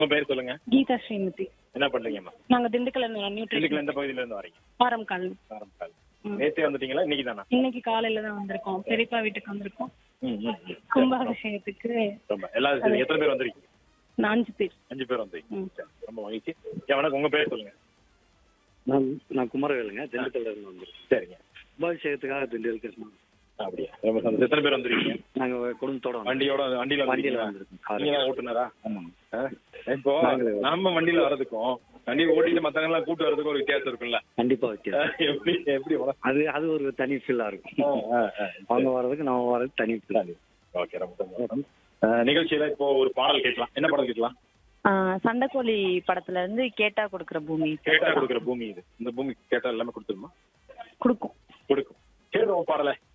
உங்க பேர் சொல்லுங்க கீதா ஸ்ரீமதி என்ன பண்றீங்கம்மா நாங்க திண்டுக்கல் இதுக்குள்ள நியூட்ரிஷன் எந்த பகுதியில இருந்து வரீங்க ஆரம் காலனி ஆரம்பிச்சால் ம். நேத்தே வந்துட்டீங்களா இன்னைக்கு தானா இன்னைக்கு காலையில தான் வந்திருக்கோம் பெரியப்பா வீட்டுக்கு வந்திருக்கோம் ம், ம், ம். கும்பாபிஷேகத்துக்கு ரொம்ப எல்லாரும் சரி, எத்தனை பேர் வந்திருக்கீங்க நான்கு பேர் அஞ்சு பேர் வந்திருக்கீங்க ம். சரி, ரொம்ப மகிழ்ச்சி ஏன் வணக்கம் உங்க பேர் சொல்லுங்க நான் நான் குமரவேலுங்க திண்டுக்கல்ல இருந்து வந்திருக்கேன் சரிங்க கும்பாபிஷேகத்துக்காக திண்டுக்கல் கிருஷ்ணன் அப்படியா ரொம்ப சந்தோஷம் எத்தனை பேர் வந்திருக்கீங்க நாங்க குடும்பத்தோட வந்தோம். வண்டியோட வண்டியில வண்டியில வந்திருக்கீங்களா? வந்திருக்கோம் கார் நீங்க தான் ஓட்டுனரா ஆமாங்க ஆ? இப்போ நாங்களே வரோம். நம்ம வண்டியில வர்றதுக்கும் வண்டி ஓட்டிட்டு மத்தவங்க எல்லாம் கூட்டு வர்றதுக்கும் ஒரு வித்தியாசம் இருக்குல்ல கண்டிப்பா ஆ, வைக்கிறேன் எப்படி எப்படி வர- அது அது ஒரு தனி ஃபீலா இருக்கும் ஆ, ஆ, ஆ. அவங்க வர்றதுக்கு நம்ம வர்றது தனி ஃபீல் ஓகே ரொம்ப சந்தோஷம் ஆ, நிகழ்ச்சியில இப்போ ஒரு பாடல் கேட்கலாம் என்ன பாடல் கேட்கலாம் ஆஹ் சண்டைக்கோழி படத்துல இருந்து கேட்டா கொடுக்குற பூமி கேட்டா கொடுக்குற பூமி இது இந்த பூமி கேட்டா எல்லாமே கொடுத்துருமா கொடுக்கும் கொடுக்கும் கேடுவோம் பாடலை